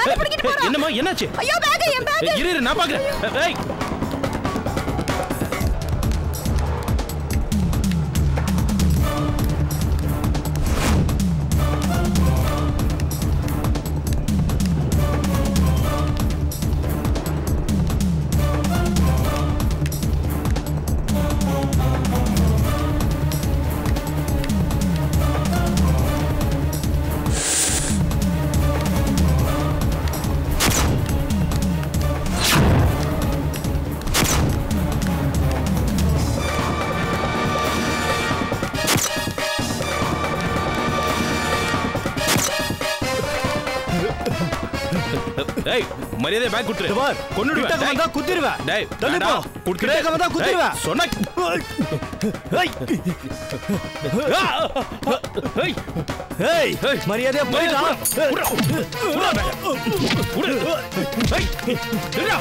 Back பிடிக்கிட்டு போறான் என்னம்மா என்னாச்சு ஐயோ பேக் என் பேக் ஏய், இரு இரு நான் பாக்குறேன் ஏய் ஏய் மரியாதை பேக் குடுத்துரு பார், கொன்னுடுவேன் கிட்டக்க வந்தா குத்திருவேன். டேய் தள்ளி போ. வேண்டாம். குடுத்துரு. கிட்டக்க வந்தா குத்திருவேன். டேய், சொன்னா ஏய், ஏய் ஏய், ஏய். மரியாதையா போயிடா உட்றா. உட்றா bag. உடு. ஏய், இருடா.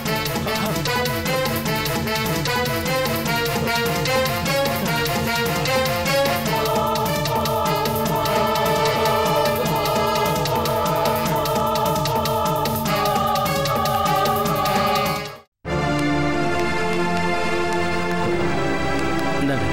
இந்தாங்க.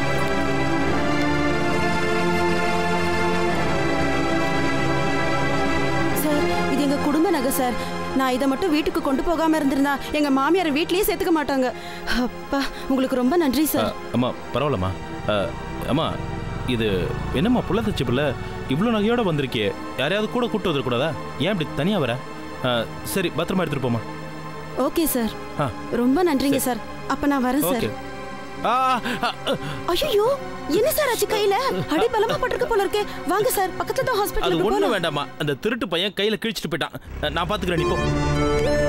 சார் இது எங்க குடும்ப நகை சார் நான் இதை மட்டும் வீட்டுக்கு கொண்டு போகாம இருந்திருந்தா எங்க மாமியார் வீட்லயே சேர்த்துக்க மாட்டாங்க அப்பா உங்களுக்கு ரொம்ப நன்றி அ, சார் அம்மா பரவாயில்லம்மா அ, அம்மா இது என்னம்மா புள்ள தச்சு புள்ள இவ்வளோ நகையோட வந்திருக்கியே யாரையாவது கூட கூட்டு வந்துடக்கூடாதா ஏன் இப்படி தனியாக வர அ, சரி பத்திரமா எடுத்துட்டு போமா ஓகே சார் ஆ. ரொம்ப நன்றிங்க சார் அப்ப நான் வரேன் சார் ஓகே ஆ ஆ, ஆ, ஐயோ என்ன சார் ஆச்சு கையில அடி பலமா பட்டிருக்கு போல இருக்கே வாங்க சார் பக்கத்துல தான் அது ஹாஸ்பிட்டலுக்கு ஒன்றும் போலாம் வேண்டாம்மா அந்த திருட்டு பையன் கையில் கிழிச்சிட்டு போயிட்டான் நான் பார்த்துக்கிறேன் நீ போ